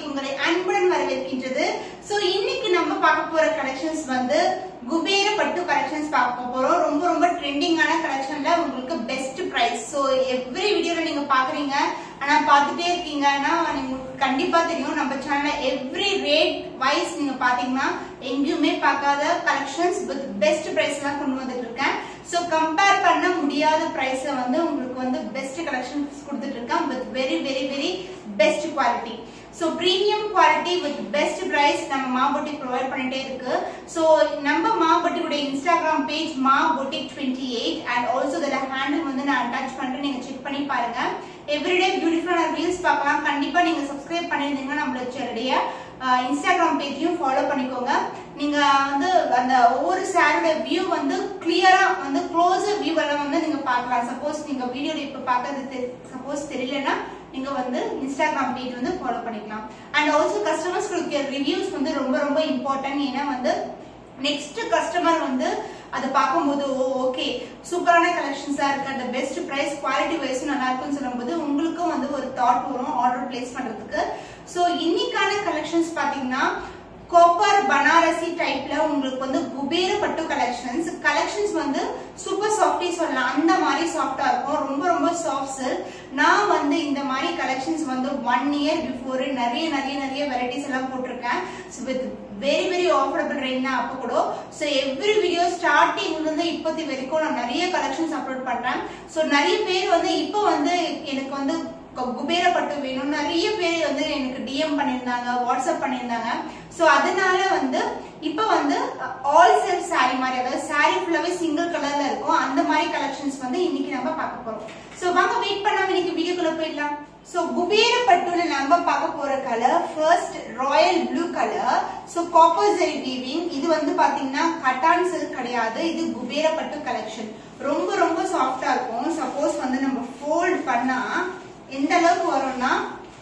Boutique உங்களை அன்புடன் வரவேற்கின்றது so இன்னைக்கு நம்ம பார்க்க போற கலெக்ஷன்ஸ் வந்து குபேர பட்டு கலெக்ஷன்ஸ் பார்க்க போறோம் ரொம்ப ரொம்ப ட்ரெண்டிங்கான கலெக்ஷன்ல உங்களுக்கு பெஸ்ட் பிரைஸ் சோ எவ்ரி வீடியோல நீங்க பாக்குறீங்க ஆனா பார்த்துட்டே இருக்கீங்கன்னா உங்களுக்கு கண்டிப்பா தெரியும் நம்ம சேனல்ல எவ்ரி ரேட் வைஸ் நீங்க பாத்தீங்கன்னா எங்கேயுமே பார்க்காத கலெக்ஷன்ஸ் வித் பெஸ்ட் பிரைஸ் எல்லாம் கொண்டு வந்துட்டு இருக்கேன் சோ கம்பேர் பண்ண முடியாத பிரைஸ்ல வந்து உங்களுக்கு வந்து பெஸ்ட் கலெக்ஷன்ஸ் கொடுத்துட்டு இருக்கேன் with very very very best quality so premium quality with best price நம்ம மா பொட்டிக் ப்ரொவைட் பண்ணிட்டே இருக்கு ஸோ நம்ம மா பொட்டிக்குடைய Instagram page Maa boutique twenty eight and also இதில் ஹேண்டில் வந்து நான் அட்டாச் பண்ணிட்டு நீங்கள் செக் பண்ணி பாருங்க எவ்ரிடே பியூட்டிஃபுல்லான ரீல்ஸ் பார்க்கலாம் கண்டிப்பாக நீங்கள் சப்ஸ்கிரைப் பண்ணியிருந்தீங்கன்னா நம்மளுடைய இன்ஸ்டாகிராம் பேஜையும் ஃபாலோ பண்ணிக்கோங்க நீங்க வந்து அந்த ஒவ்வொரு சாரோட வியூ வந்து கிளியரா வந்து க்ளோஸ் வியூ எல்லாம் வந்து நீங்க பார்க்கலாம் சப்போஸ் நீங்க வீடியோல இப்ப பார்க்கறது சப்போஸ் தெரியலன்னா நீங்க வந்து இன்ஸ்டாகிராம் பேஜ் வந்து ஃபாலோ பண்ணிக்கலாம் அண்ட் ஆல்சோ கஸ்டமர்ஸ் கொடுக்கிற ரிவ்யூஸ் வந்து ரொம்ப ரொம்ப இம்பார்ட்டன்ட் ஏன்னா வந்து நெக்ஸ்ட் கஸ்டமர் வந்து அதை பார்க்கும்போது ஓ ஓகே சூப்பரான கலெக்ஷன்ஸா இருக்கு அந்த பெஸ்ட் பிரைஸ் குவாலிட்டி வைஸ் நல்லா இருக்கும்னு சொல்லும்போது உங்களுக்கும் வந்து ஒரு தாட் வரும் ஆர்டர் பிளேஸ் பண்றதுக்கு ஸோ இன்னைக்கான கலெக்ஷன்ஸ் பாத்தீங்கன்னா கோப்பர் பனாரசி டைப்ல உங்களுக்கு வந்து குபேர பட்டு கலெக்ஷன்ஸ் கலெக்ஷன்ஸ் வந்து சூப்பர் சாஃப்டி சொல்லலாம் அந்த மாதிரி சாஃப்டா இருக்கும் ரொம்ப ரொம்ப சாஃப்ட் சில்க் நான் வந்து இந்த மாதிரி கலெக்ஷன்ஸ் வந்து ஒன் இயர் பிஃபோர் நிறைய நிறைய நிறைய வெரைட்டிஸ் எல்லாம் போட்டிருக்கேன் with very very affordable rate தான் அப்போ கூட ஸோ எவ்ரி வீடியோ ஸ்டார்டிங்ல இருந்து இப்போத்தி வரைக்கும் நான் நிறைய கலெக்ஷன்ஸ் அப்லோட் பண்றேன் ஸோ நிறைய பேர் வந்து இப்போ வந்து எனக்கு வந்து குபேர பட்டு வேணும் நிறைய பேர் வந்து எனக்கு டிஎம் பண்ணியிருந்தாங்க வாட்ஸ்அப் பண்ணியிருந்தாங்க ஸோ அதனால வந்து இப்போ வந்து ஆல் செல்ஃப் சாரி மாதிரி அதாவது சாரி ஃபுல்லாவே சிங்கிள் கலர்ல இருக்கும் அந்த மாதிரி கலெக்ஷன்ஸ் வந்து இன்னைக்கு நம்ம பார்க்க போறோம் ஸோ வாங்க வெயிட் பண்ணாம இன்னைக்கு வீடியோக்குள்ள போயிடலாம் ஸோ குபேர பட்டுல நம்ம பார்க்க போற colour first royal blue colour so copper zari weaving இது வந்து பாத்தீங்கன்னா கட்டான் சில்க் கிடையாது இது குபேர பட்டு கலெக்ஷன் ரொம்ப ரொம்ப சாஃப்டா இருக்கும் சப்போஸ் வந்து நம்ம ஃபோல்ட் பண்ணா எந்த அளவுக்கு வரும்னா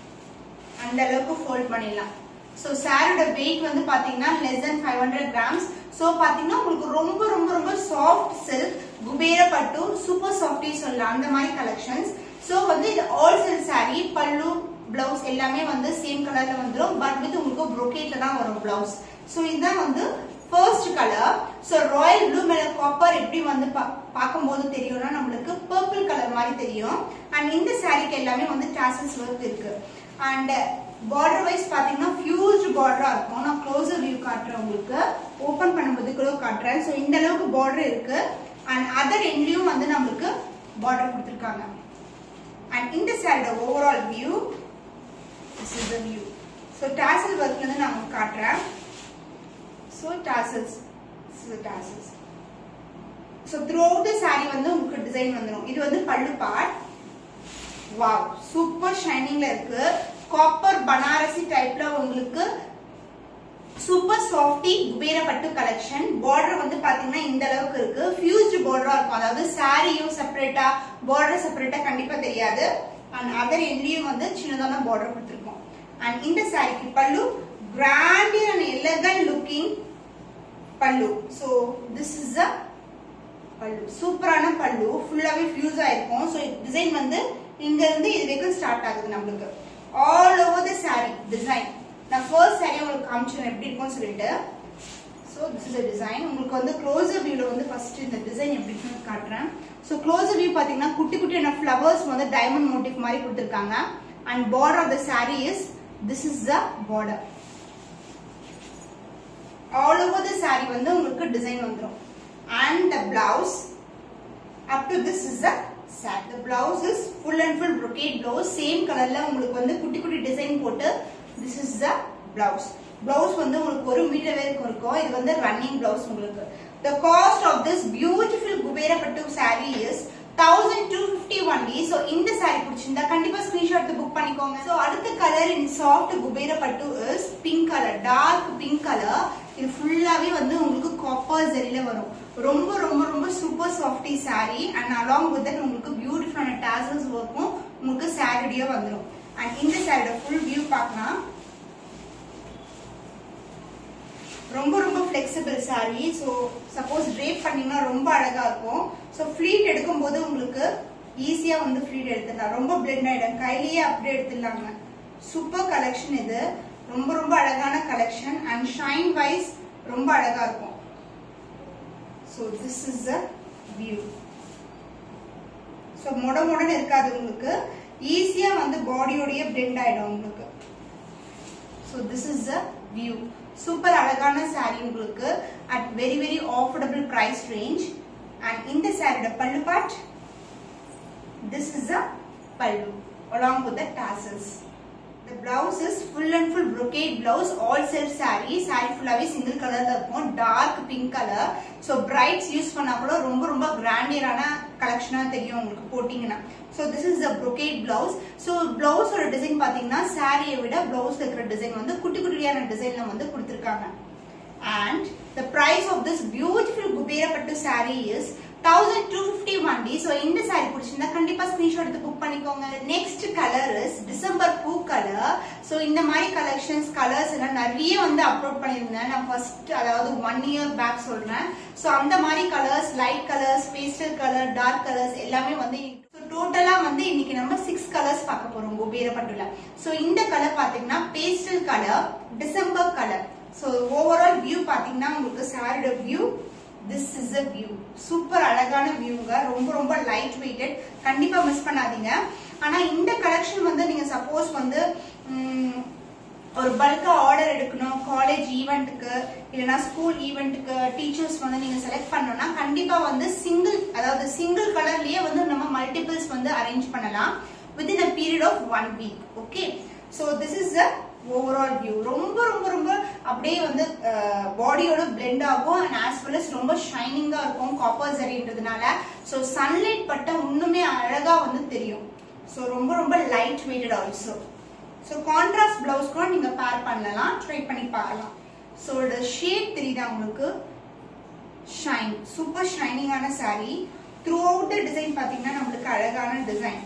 அந்த அளவுக்கு ஃபோல்ட் பண்ணிடலாம் ஸோ சாரோட வெயிட் வந்து பாத்தீங்கன்னா less than five hundred grams so பாத்தீங்கன்னா உங்களுக்கு ரொம்ப ரொம்ப ரொம்ப சாஃப்ட் சில்க் குபேர பட்டு சூப்பர் சாஃப்டி சொல்லலாம் அந்த மாதிரி கலெக்ஷன்ஸ் ஸோ வந்து இது all silk saree pallu blouse எல்லாமே வந்து சேம் கலர்ல வந்துடும் பட் வித் உங்களுக்கு ப்ரொக்கேட்ல தான் வரும் பிளவுஸ் ஸோ இதுதான் வந்து first colour so royal blue மேல காப்பர் எப்படி வந்து பார்க்கும்போது தெரியும்னா நம்மளுக்கு பர்பிள் கலர் மாதிரி தெரியும் அண்ட் இந்த சாரிக்கு எல்லாமே வந்து டாசல்ஸ் ஒர்க் இருக்கு அண்ட் பார்டர் வைஸ் பாத்தீங்கன்னா ஃபியூஸ்ட் பார்டரா இருக்கும் நான் க்ளோசர் வியூ காட்டுறேன் உங்களுக்கு ஓபன் பண்ணும்போது கூட காட்டுறேன் ஸோ இந்த அளவுக்கு பார்டர் இருக்கு அண்ட் அதர் எண்ட்லயும் வந்து நம்மளுக்கு பார்டர் கொடுத்துருக்காங்க அண்ட் இந்த சாரியோட overall view this is the view so tassel ஒர்க்ல இருந்து நான் உங்களுக்கு காட்டுறேன் so tassels tassels so throughout the saree வந்து உங்களுக்கு டிசைன் வந்துடும் இது வந்து பல்லு பார்ட் வாவ் சூப்பர் ஷைனிங்ல இருக்கு காப்பர் பனாரசி டைப்ல உங்களுக்கு சூப்பர் சாஃப்டி குபேர பட்டு கலெக்ஷன் பார்டர் வந்து பாத்தீங்கன்னா இந்த அளவுக்கு இருக்கு ஃபியூஸ்டு பார்டரா இருக்கும் அதாவது சாரியும் செப்பரேட்டா பார்டர் செப்பரேட்டா கண்டிப்பா தெரியாது அண்ட் அதர் எண்ட்லயும் வந்து சின்னதான பார்டர் கொடுத்துருக்கோம் அண்ட் இந்த சாரிக்கு pallu grandeur and elegant looking pallu so this is a pallu சூப்பரான பல்லு ஃபுல்லாவே ஃபியூஸ் ஆயிருக்கும் ஸோ டிசைன் வந்து இங்க இருந்து இது வரைக்கும் ஸ்டார்ட் ஆகுது நம்மளுக்கு all over the saree design நான் ஃபர்ஸ்ட் சாரி உங்களுக்கு காமிச்சேன் எப்படி இருக்கும்னு சொல்லிட்டு ஸோ திஸ் இஸ் டிசைன் உங்களுக்கு வந்து க்ளோசர் வியூல வந்து ஃபர்ஸ்ட் இந்த டிசைன் எப்படி இருக்குன்னு காட்டுறேன் ஸோ க்ளோசர் வியூ பார்த்தீங்கன்னா குட்டி குட்டியான ஃப்ளவர்ஸ் வந்து டைமண்ட் மோட்டிவ் மாதிரி கொடுத்துருக்காங்க and border of the saree is this is the border all over the saree வந்து உங்களுக்கு டிசைன் வந்துடும் and the blouse up to this is the set the blouse is full and full brocade blouse same colorல உங்களுக்கு வந்து குட்டி குட்டி design போட்டு this is the blouse blouse வந்து உங்களுக்கு ஒரு மீட்டர் வரைக்கும் இருக்கும் இது வந்து ரன்னிங் blouse உங்களுக்கு the cost of this beautiful Kubera பட்டு saree is thousand two fifty only so இந்த சாரி பிடிச்சிருந்தா கண்டிப்பா ஸ்கிரீன்ஷாட் எடுத்து புக் பண்ணிக்கோங்க ஸோ அடுத்த கலர் இன் சாஃப்ட் குபேர பட்டு is pink colour dark pink colour இது ஃபுல்லாவே வந்து உங்களுக்கு காப்பர் ஜெரியில வரும் ரொம்ப ரொம்ப ரொம்ப super softy saree and along with that உங்களுக்கு பியூட்டிஃபுல்லான டாசல்ஸ் ஒர்க்கும் உங்களுக்கு சாரிடியா வந்துடும் அண்ட் இந்த சாரியோட ஃபுல் வியூ பார்க்கலாம் ரொம்ப ரொம்ப flexible saree so suppose drape பண்ணீங்கன்னா ரொம்ப அழகா இருக்கும் ஸோ ஃப்ளீட் எடுக்கும்போது உங்களுக்கு ஈஸியா வந்து ஃப்ளீட் எடுத்துடலாம் ரொம்ப பிளெண்ட் ஆயிடும் கையிலேயே அப்படியே எடுத்துடலாங்க சூப்பர் கலெக்ஷன் இது ரொம்ப ரொம்ப அழகான கலெக்ஷன் அண்ட் ஷைன் வைஸ் ரொம்ப அழகா இருக்கும் so this is a view so மொட மொடன்னு இருக்காது உங்களுக்கு ஈஸியா வந்து பாடியோடய பிளெண்ட் ஆயிடும் உங்களுக்கு so this is a view super அழகான saree உங்களுக்கு at very very affordable price range and இந்த சாரியோட பல்லு பார்ட் திஸ் இஸ் அ பல்லு along with the tassels the blouse is full and full brocade blouse all self saree saree ஃபுல்லாவே single கலர்ல இருக்கும் dark pink colour so brides use பண்ணா கூட ரொம்ப ரொம்ப கிராண்டியரான கலெக்ஷனா தெரியும் உங்களுக்கு போட்டீங்கன்னா so this is the brocade blouse so பிளவுஸோட டிசைன் பாத்தீங்கன்னா சாரியை விட பிளவுஸ்ல இருக்கிற டிசைன் வந்து குட்டி குட்டியான டிசைன்ல வந்து கொடுத்துருக்காங்க and the price of this beautiful Kubera பட்டு saree is thousand two fifty only so இந்த saree பிடிச்சிருந்தா கண்டிப்பா ஸ்கிரீன்ஷாட் எடுத்து புக் பண்ணிக்கோங்க நெக்ஸ்ட் கலர் இஸ் டிசம்பர் பூ கலர் ஸோ இந்த மாதிரி கலெக்ஷன்ஸ் கலர்ஸ் எல்லாம் நிறைய வந்து அப்லோட் பண்ணியிருந்தேன் நான் ஃபர்ஸ்ட் அதாவது ஒன் இயர் பேக் சொல்றேன் ஸோ அந்த மாதிரி colours light colours pastel colour dark colours எல்லாமே வந்து டோட்டலா வந்து இன்னைக்கு நம்ம சிக்ஸ் கலர்ஸ் பார்க்க போறோம் குபேர பட்டுல ஸோ இந்த கலர் பாத்தீங்கன்னா pastel colour December colour so overall view பாத்தீங்கன்னா உங்களுக்கு சாரியோட view this is a view super அழகான வியூங்க ரொம்ப ரொம்ப லைட் வெயிட்டட் கண்டிப்பா மிஸ் பண்ணாதீங்க ஆனா இந்த கலெக்ஷன் வந்து நீங்க சப்போஸ் வந்து ம், ஒரு பல்கா ஆர்டர் எடுக்கணும் காலேஜ் ஈவெண்ட்டுக்கு இல்லைன்னா ஸ்கூல் ஈவெண்ட்டுக்கு டீச்சர்ஸ் வந்து நீங்க செலக்ட் பண்ணணும்னா கண்டிப்பா வந்து சிங்கிள் அதாவது சிங்கிள் கலர்லயே வந்து நம்ம மல்டிபிள்ஸ் வந்து அரேஞ்ச் பண்ணலாம் within a period of one week okay so this is a overall view ரொம்ப ரொம்ப ரொம்ப அப்படியே வந்து பாடியோட பிளெண்ட் ஆகும் அண்ட் ஆஸ் வெல் அஸ் ரொம்ப ஷைனிங்கா இருக்கும் காப்பர் சரின்றதுனால ஸோ சன்லைட் பட்டா இன்னுமே அழகா வந்து தெரியும் ஸோ ரொம்ப ரொம்ப light weighted also so contrast blouse கூட நீங்க பேர் பண்ணலாம் ட்ரை பண்ணி பார்க்கலாம் ஸோ ஷேட் தெரியுதா உங்களுக்கு ஷைன் சூப்பர் ஷைனிங்கான saree throughout the design பார்த்தீங்கன்னா நம்மளுக்கு அழகான design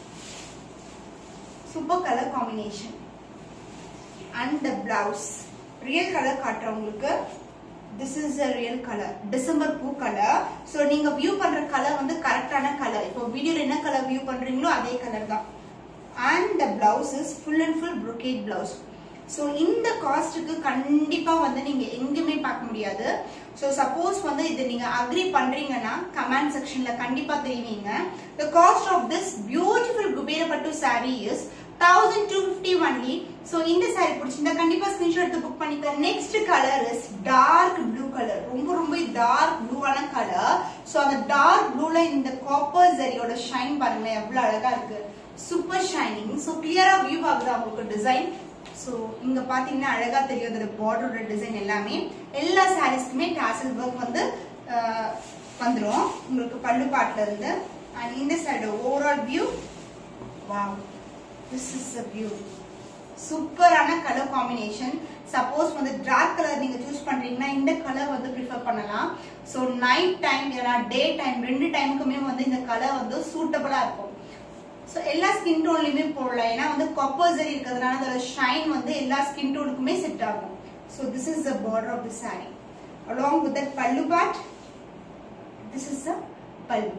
super colour combination and the blouse real colour காட்டுறவங்களுக்கு this is a real colour December பூ கலர் ஸோ நீங்க வியூ பண்ற கலர் வந்து கரெக்டான கலர் இப்போ வீடியோல என்ன கலர் வியூ பண்றீங்களோ அதே கலர் தான் and the blouse is full and full brocade blouse so இந்த காஸ்ட்டுக்கு கண்டிப்பா வந்து நீங்க எங்கேயுமே பார்க்க முடியாது ஸோ சப்போஸ் வந்து இது நீங்க அக்ரி பண்றீங்கன்னா கமெண்ட் செக்ஷன்ல கண்டிப்பா தெரிவிங்க the cost of this beautiful குபேரப்பட்டு saree இஸ் thousand two fifty only so இந்த saree பிடிச்சிருந்தா கண்டிப்பா ஸ்கிரீன்ஷாட் எடுத்து புக் பண்ணிக்கோ next colour is dark blue colour ரொம்ப ரொம்ப டார்க் ப்ளூவான கலர் ஸோ அந்த டார்க் ப்ளூல இந்த காப்பர் சரியோட ஷைன் பாருங்களேன் எவ்வளவு அழகா இருக்கு சூப்பர் ஷைனிங் ஸோ கிளியரா வியூ ஆகுது உங்களுக்கு டிசைன் ஸோ இங்க பாத்தீங்கன்னா அழகா தெரியும் அதோட பார்டரோட டிசைன் எல்லாமே எல்லா சாரீஸ்க்குமே டாசல் ஒர்க் வந்து அஹ், வந்துரும் உங்களுக்கு பல்லு பாட்டுல இருந்து அண்ட் இந்த side overall view wow this is a view சூப்பரான கலர் காம்பினேஷன் சப்போஸ் வந்து டார்க் கலர் நீங்க சூஸ் பண்றீங்கன்னா இந்த கலர் வந்து ப்ரிஃபர் பண்ணலாம் ஸோ நைட் டைம் இல்லைனா டே டைம் ரெண்டு டைமுக்குமே வந்து இந்த கலர் வந்து சூட்டபிளா இருக்கும் ஸோ எல்லா ஸ்கின் டோன்லயுமே போடலாம் ஏன்னா வந்து கப்பர்சரி இருக்கிறதுனால அதோட ஷைன் வந்து எல்லா ஸ்கின் டோனுக்குமே செட் ஆகும் so this is the border of the saree along with that pallu part this is the pallu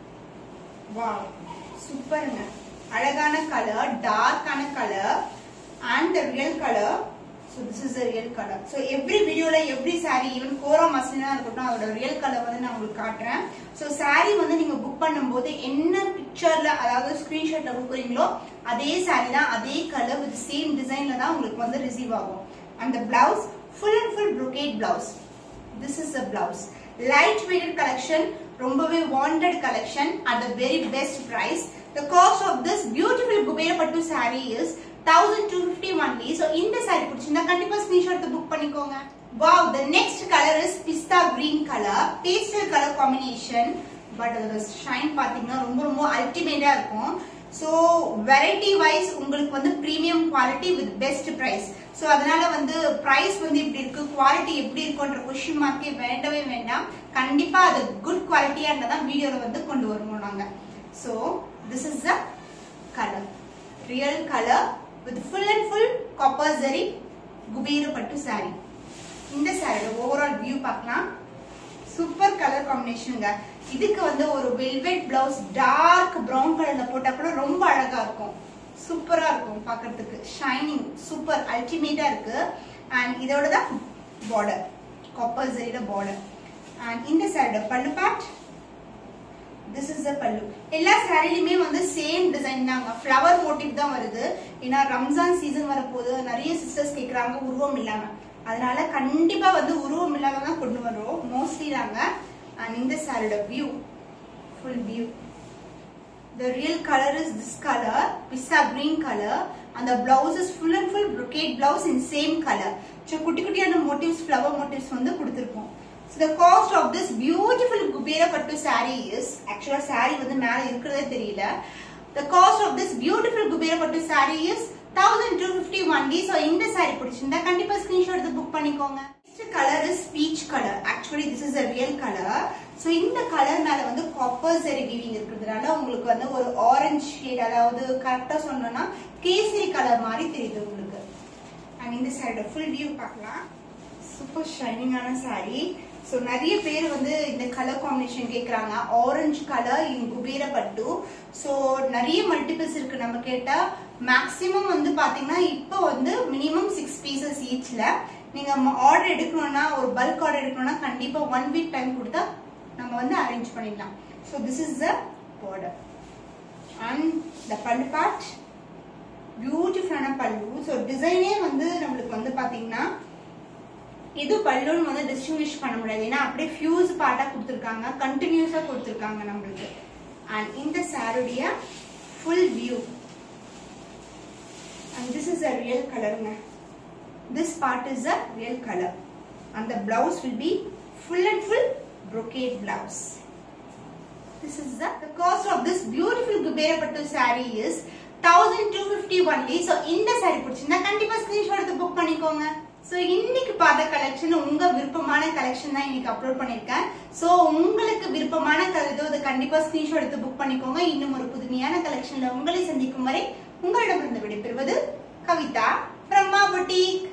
wow சூப்பருங்க அழகான கலர் டார்க்கான colour and the real colour so this is the real colour so every வீடியோல every saree even kora மஸ்லினா இருக்கட்டும் அதோட real colour வந்து நான் உங்களுக்கு காட்டுறேன் ஸோ saree வந்து நீங்க புக் பண்ணும்போது என்ன பிக்சர்ல அதாவது ஸ்கிரீன்ஷாட்ல கொடுக்குறீங்களோ அதே saree தான் அதே கலர் வித் சேம் டிசைன்ல தான் உங்களுக்கு வந்து ரிசீவ் ஆகும் அந்த blouse full and full brocade blouse this is a blouse light weighted collection ரொம்பவே wanted collection at the very best price the cost of this beautiful Kubera பட்டு saree இஸ் thousand two fifty only so இந்த saree பிடிச்சிருந்தா கண்டிப்பா screenshot எடுத்து book பண்ணிக்கோங்க wow the next colour is pista green colour pastel colour combination but அதோட shine பாத்தீங்கன்னா ரொம்ப ரொம்ப அல்டிமேட்டா இருக்கும் ஸோ வெரைட்டி வைஸ் உங்களுக்கு வந்து premium quality with best price so அதனால வந்து பிரைஸ் வந்து இப்படி இருக்கு குவாலிட்டி எப்படி இருக்குன்ற கொஸ்டின் மார்க்கே வேண்டவே வேண்டாம் கண்டிப்பா அது குட் குவாலிட்டியா இருந்தால் வீடியோல வந்து கொண்டு வருவோம் நாங்க so this is the colour real colour with full and full copper zari Kubera பட்டு saree இந்த சாரியோட ஓவரால் வியூ பார்க்கலாம் சூப்பர் கலர் காம்பினேஷனுங்க இதுக்கு வந்து ஒரு வெல்வெட் பிளவுஸ் டார்க் பிரவுன் கலர்ல போட்டா கூட ரொம்ப அழகா இருக்கும் சூப்பரா இருக்கும் பார்க்கிறதுக்கு ஷைனிங் சூப்பர் அல்டிமேட்டா இருக்கு அண்ட் இதோட தான் பார்டர் காப்பர் ஜெரியோட பார்டர் அண்ட் இந்த side pallu part this is the pallu எல்லா சாரிலுமே வந்து சேம் டிசைன் தாங்க ஃப்ளவர் மோட்டிவ் தான் வருது ஏன்னா ரம்ஜான் சீசன் வரப்போது நிறைய சிஸ்டர்ஸ் கேக்குறாங்க உருவம் இல்லாம அதனால கண்டிப்பா வந்து உருவம் இல்லாம தான் கொண்டு வரோம் மோஸ்ட்லி நாங்க அண்ட் இந்த சாரியோட view full view the real color is this color pissa green color and the blouse is full and full brocade blouse in same color so குட்டி குட்டியான motifs flower motifs வந்து கொடுத்திருக்கோம் so the cost of this beautiful Kubera பட்டு saree is actually saree வந்து மேல இருக்கிறதே தெரியல the cost of this beautiful Kubera பட்டு saree is 1250 only so இந்த saree பிடிச்சிருந்தா கண்டிப்பா screenshot எடுத்து புக் பண்ணிக்கோங்க next color is peach color actually this is a real color so இந்த கலர் மேல வந்து காப்பர் சரி வீவிங் இருக்கிறதுனால உங்களுக்கு வந்து ஒரு ஆரஞ்சு ஷேட் அதாவது கரெக்டா சொன்னோம்னா கேசரி கலர் மாதிரி தெரியுது உங்களுக்கு அண்ட் இந்த சைடு ஃபுல் வியூ பார்க்கலாம் சூப்பர் ஷைனிங்கான saree ஸோ நிறைய பேர் வந்து இந்த கலர் காம்பினேஷன் கேட்குறாங்க ஆரஞ்சு கலர் இன் குபேர பட்டு ஸோ நிறைய மல்டிபிள்ஸ் இருக்கு நம்ம கேட்டா மேக்ஸிமம் வந்து பாத்தீங்கன்னா இப்போ வந்து மினிமம் சிக்ஸ் பீசஸ் ஈச்ல நீங்க ஆர்டர் எடுக்கணும்னா ஒரு பல்க் ஆர்டர் எடுக்கணும்னா கண்டிப்பா ஒன் வீக் டைம் கொடுத்தா நம்ம வந்து அரேஞ்ச் பண்ணிடலாம் so this is the border and the pallu part பியூட்டிஃபுல்லான பல்லு ஸோ டிசைனே வந்து நம்மளுக்கு வந்து பாத்தீங்கன்னா இது பல்லுன்னு வந்து டிஸ்டிங்விஷ் பண்ண முடியாது ஏன்னா அப்படியே ஃபியூஸ் பார்ட்டா கொடுத்துருக்காங்க கண்டினியூஸா கொடுத்துருக்காங்க நம்மளுக்கு அண்ட் இந்த சாருடைய full view and this is a real கலருங்க this part is a real colour and the blouse will be full and full brocade blouse. This is the, the cost of this beautiful Gubera Pattu saree is 1250 only. So இந்த saree பிடிச்சிருந்தா கண்டிப்பா screenshot எடுத்து book பண்ணிக்கோங்க so இன்னைக்கு பார்த்த collection உங்க விருப்பமான collection தான் இன்னைக்கு அப்லோட் பண்ணிருக்கேன் ஸோ உங்களுக்கு விருப்பமான கருதோ அதை கண்டிப்பா ஸ்கிரீன்ஷாட் எடுத்து புக் பண்ணிக்கோங்க இன்னும் ஒரு புதுமையான கலெக்ஷன்ல உங்களை சந்திக்கும் வரை உங்களிடமிருந்து விடைபெறுவது கவிதா பிரம்மா புட்டிக்